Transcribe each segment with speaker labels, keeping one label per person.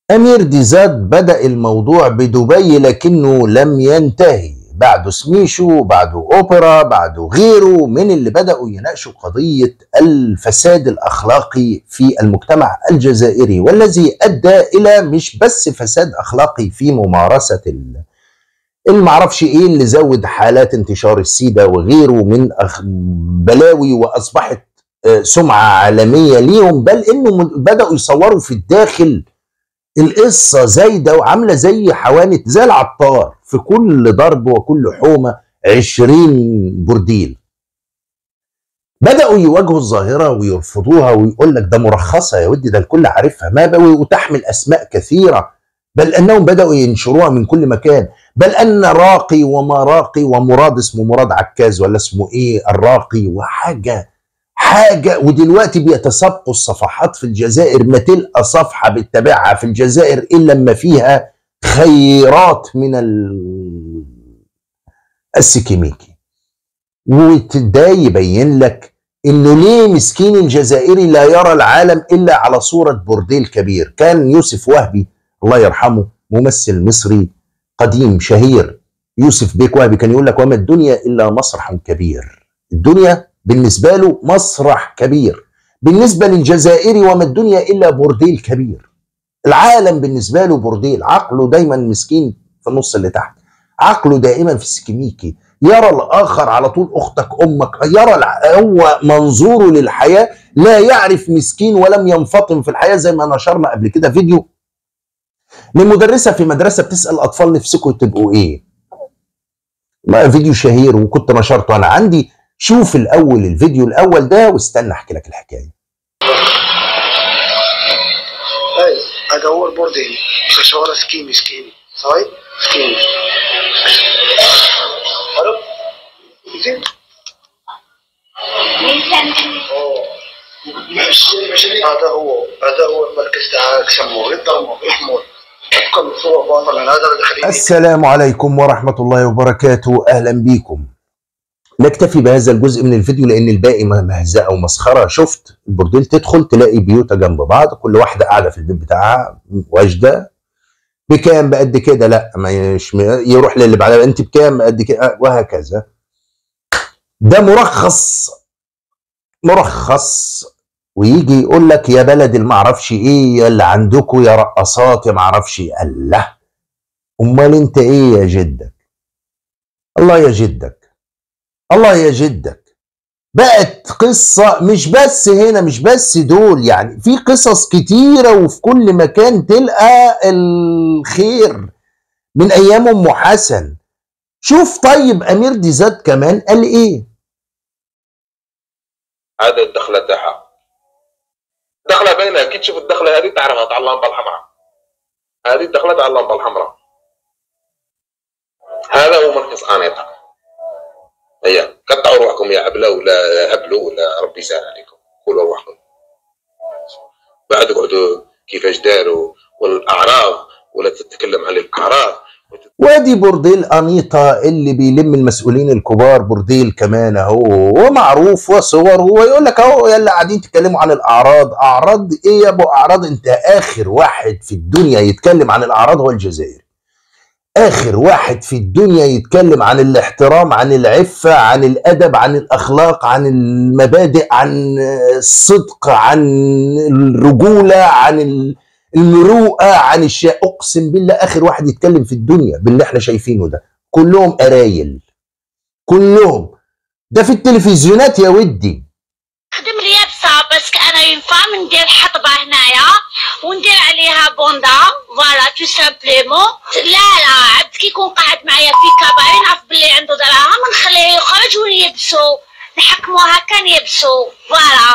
Speaker 1: أمير ديزاد بدأ الموضوع بدبي لكنه لم ينتهي بعده سميشو بعده أوبرا بعده غيره من اللي بدأوا يناقشوا قضية الفساد الأخلاقي في المجتمع الجزائري والذي أدى إلى مش بس فساد أخلاقي في ممارسة ال- المعرفش ايه اللي زود حالات انتشار السيدة وغيره من أخ بلاوي واصبحت آه، سمعة عالمية ليهم بل انه من- بدأوا يصوروا في الداخل القصة زايدة وعاملة زي حوانت زي العطار في كل ضرب وكل حومة عشرين برديل بدأوا يواجهوا الظاهرة ويرفضوها ويقول لك ده مرخصة يا ودي ده الكل عارفها ما بقى وتحمل أسماء كثيرة بل أنهم بدأوا ينشروها من كل مكان بل أن راقي وما راقي ومراد اسمه مراد عكاز ولا اسمه إيه الراقي وحاجة حاجة ودلوقتي بيتسابقوا الصفحات في الجزائر ما تلقى صفحة بتتابعها في الجزائر إلا لما فيها خيرات من ال- السكيميكي وده يبين لك انه ليه مسكين الجزائري لا يرى العالم الا على صوره بورديل كبير كان يوسف وهبي الله يرحمه ممثل مصري قديم شهير يوسف بيك وهبي كان يقول لك وما الدنيا الا مسرح كبير الدنيا بالنسبه له مسرح كبير بالنسبه للجزائري وما الدنيا الا بورديل كبير العالم بالنسبه له بورديل عقله دايما مسكين في النص اللي تحت عقله دائما في السكيميكي يرى الاخر على طول اختك امك يرى الع- هو منظوره للحياه لا يعرف مسكين ولم ينفطن في الحياه زي ما نشرنا قبل كده فيديو لمدرسه في مدرسه بتسال اطفال نفسكم تبقوا ايه ما فيديو شهير وكنت نشرته انا عندي شوف الاول الفيديو الاول ده واستنى احكي لك الحكايه
Speaker 2: اي هذا هو البورديل شوارع سكيمي سكيمي صحيح سكيمي الو زين هذا هو هذا هو المركز تاعك سموه يضربوا يحمون كم صور باطل هذا اللي داخلين
Speaker 1: السلام عليكم ورحمة الله وبركاته أهلا بيكم نكتفي بهذا الجزء من الفيديو لأن الباقي مهزأة ومسخرة شفت البورديل تدخل تلاقي بيوتة جنب بعض كل واحدة قاعدة في البيت بتاعها واجدة بكام بقد كده لا ما يش يروح للي بعدها انت بكام قد كده وهكذا ده مرخص مرخص ويجي يقول لك يا بلد المعرفش ايه يا اللي عندكم يا رقصات يا معرفش ايه الله امال انت ايه يا جدك الله يا جدك الله يا جدك بقت قصة مش بس هنا مش بس دول يعني في قصص كتيرة وفي كل مكان تلقى الخير من ايام ام حسن شوف طيب امير ديزاد كمان قال ايه
Speaker 3: هذا الدخله تاعها دخله باينه كي تشوف الدخله هذه تعرفها تاع اللمبه الحمراء هذه الدخله تاع اللمبه الحمراء هذا هو مركز انيطه هي قطعوا روحكم يا عبله ولا هبلوا ولا ربي يسهل عليكم قولوا روحكم بعد قعدوا كيفاش داروا والاعراض ولا تتكلم عن الاعراض وت-
Speaker 1: وادي بورديل انيطه اللي بيلم المسؤولين الكبار بورديل كمان اهو ومعروف وصور ويقول لك اهو يلا قاعدين تتكلموا عن الاعراض اعراض ايه يا ابو اعراض انت اخر واحد في الدنيا يتكلم عن الاعراض هو الجزائري اخر واحد في الدنيا يتكلم عن الاحترام عن العفه عن الادب عن الاخلاق عن المبادئ عن الصدق عن الرجوله عن ال- المروءه عن الشيء اقسم بالله اخر واحد يتكلم في الدنيا باللي احنا شايفينه ده كلهم قرايل كلهم ده في التلفزيونات يا ودي
Speaker 4: نخدم اليابسة بس انا ينفع ندير حطبة هنايا وندير عليها بوندا فوالا تو سامبليمون لا لا عبد كي يكون قاعد معايا في كاباري نعرف بلي عنده دراهم نخليه يخرج ونيبسو نحكمو هكا نيبسو فوالا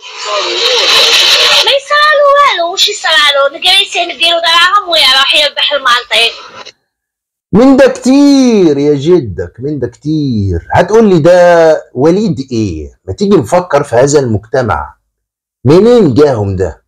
Speaker 4: ما يصرالو والو وش يصرالو نجلسيه نديرو دراهم ويروح يربح المالطي
Speaker 1: من ده كتير يا جدك من ده كتير هتقول لي ده وليد ايه ما تيجي نفكر في هذا المجتمع منين جاهم ده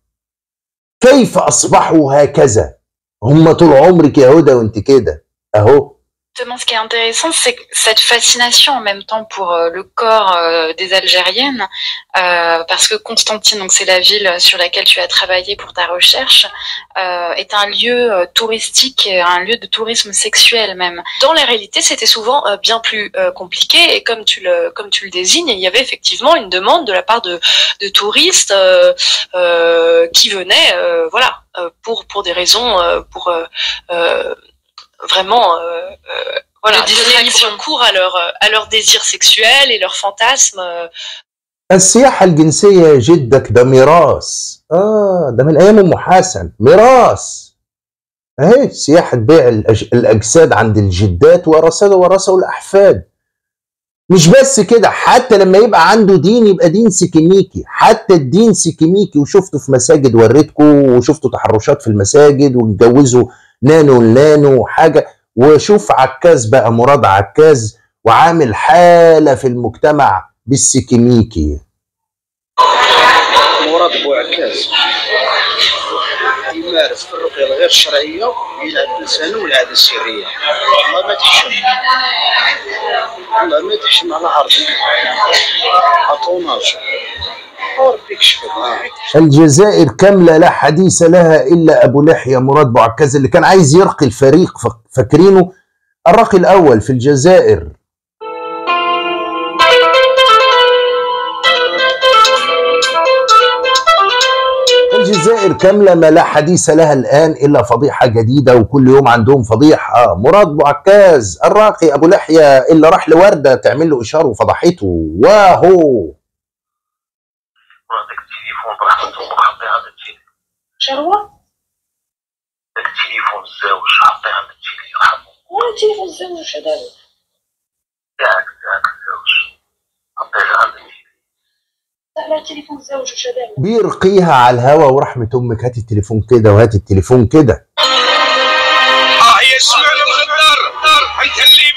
Speaker 1: كيف اصبحوا هكذا هم طول عمرك يا هدى وانت كده اهو
Speaker 5: Justement, ce qui est intéressant, c'est que cette fascination en même temps pour euh, le corps euh, des Algériennes, euh, parce que Constantine, donc c'est la ville sur laquelle tu as travaillé pour ta recherche, euh, est un lieu euh, touristique, et un lieu de tourisme sexuel même. Dans la réalité, c'était souvent euh, bien plus euh, compliqué, et comme tu le comme tu le désignes, il y avait effectivement une demande de la part de, de touristes euh, euh, qui venaient, euh, voilà, euh, pour pour des raisons, euh, pour euh, euh, vraiment euh, euh, voilà,
Speaker 6: De
Speaker 5: donner
Speaker 6: distraction.
Speaker 5: libre cours à leur, euh, à leur désir sexuel et leurs fantasmes. euh,
Speaker 1: السياحة الجنسية يا جدك ده ميراث اه ده من ايام ام حسن ميراث اهي سياحة بيع الأج... الاجساد عند الجدات ورثته ورثه الاحفاد مش بس كده حتى لما يبقى عنده دين يبقى دين سكيميكي حتى الدين سكيميكي وشفته في مساجد وريتكم وشفتوا تحرشات في المساجد واتجوزوا نانو لانو وحاجة وشوف عكاز بقى مراد عكاز وعامل حالة في المجتمع بالسكيميكي
Speaker 2: مراد بوعكاز يمارس في الرقية الغير شرعية يلعب بلسانه والعادة السرية والله ما تحشم والله ما تحشم على عرضك عطوناش وربي يكشفك آه.
Speaker 1: الجزائر كاملة لا حديث لها إلا أبو لحية مراد بوعكاز اللي كان عايز يرقي الفريق فا- فاكرينه الرقي الأول في الجزائر الجزائر كاملة ما لا حديث لها الآن إلا فضيحة جديدة وكل يوم عندهم فضيحة مراد بوعكاز الراقي أبو لحية اللي راح لوردة تعمل له إشارة وفضحته واهو
Speaker 7: هذاك التليفون براحتهم وحطيه على التليفون
Speaker 6: شروة
Speaker 7: ذاك التليفون الزاوج حطيه على التليفون يرحمه
Speaker 6: وانا تليفون الزوج هذا
Speaker 7: ياك ذاك الزاوج حطيه على التليفون
Speaker 6: على تليفون الزوج وش هذا
Speaker 1: بيرقيها على الهوا ورحمة أمك هات التليفون كده وهات التليفون كده
Speaker 8: اه يسمعنا الغدار انت اللي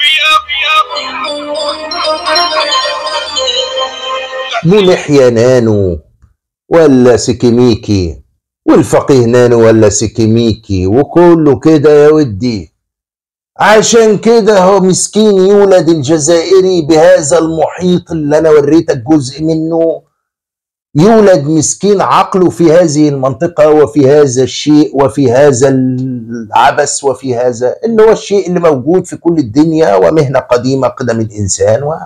Speaker 8: بيا
Speaker 1: مو لحية نانو ولا سكيميكي والفقيه نانو ولا سكيميكي وكله كده يا ودي عشان كده هو مسكين يولد الجزائري بهذا المحيط اللي انا وريتك جزء منه يولد مسكين عقله في هذه المنطقة وفي هذا الشيء وفي هذا العبث وفي هذا اللي هو الشيء اللي موجود في كل الدنيا ومهنة قديمة قدم الإنسان و...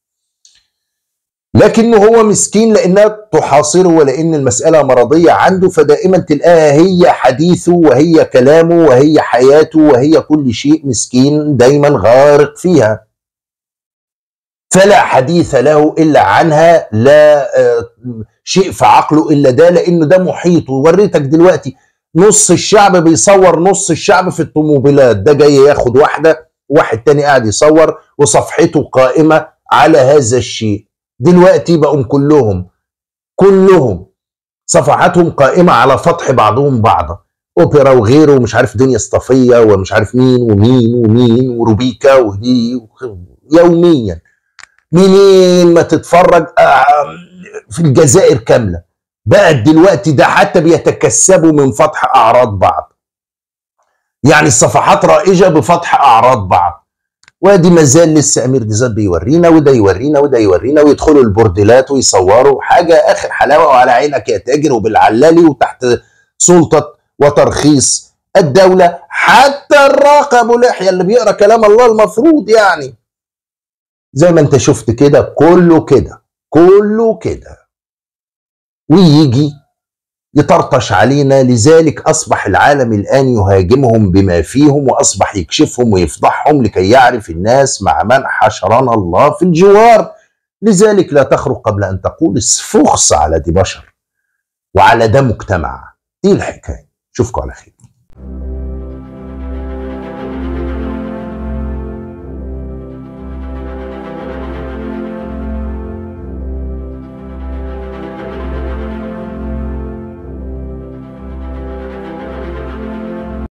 Speaker 1: لكنه هو مسكين لانها تحاصره ولان المساله مرضيه عنده فدائما تلقاها هي حديثه وهي كلامه وهي حياته وهي كل شيء مسكين دايما غارق فيها فلا حديث له الا عنها لا آه، شيء في عقله الا ده لانه ده محيط ووريتك دلوقتي نص الشعب بيصور نص الشعب في الطوموبيلات ده جاي ياخد واحده واحد تاني قاعد يصور وصفحته قائمه على هذا الشيء دلوقتي بقوا كلهم كلهم صفحاتهم قائمة على فضح بعضهم بعضا اوبرا وغيره ومش عارف دنيا اصطفية ومش عارف مين ومين ومين وروبيكا ودي وخ- يوميا منين ما تتفرج آه، في الجزائر كاملة بقت دلوقتي ده حتى بيتكسبوا من فضح أعراض بعض يعني الصفحات رائجة بفضح أعراض بعض وادي ما زال لسه امير ديزاد بيورينا وده يورينا وده يورينا ويدخلوا البورديلات ويصوروا حاجه اخر حلاوه وعلى عينك يا تاجر وبالعلالي وتحت سلطه وترخيص الدوله حتى الراقي ابو لحيه اللي بيقرا كلام الله المفروض يعني زي ما انت شفت كده كله كده كله كده ويجي يطرطش علينا لذلك أصبح العالم الآن يهاجمهم بما فيهم وأصبح يكشفهم ويفضحهم لكي يعرف الناس مع من حشرنا الله في الجوار لذلك لا تخرج قبل أن تقول فخص على دي بشر وعلى ده مجتمع دي الحكاية شوفكم على خير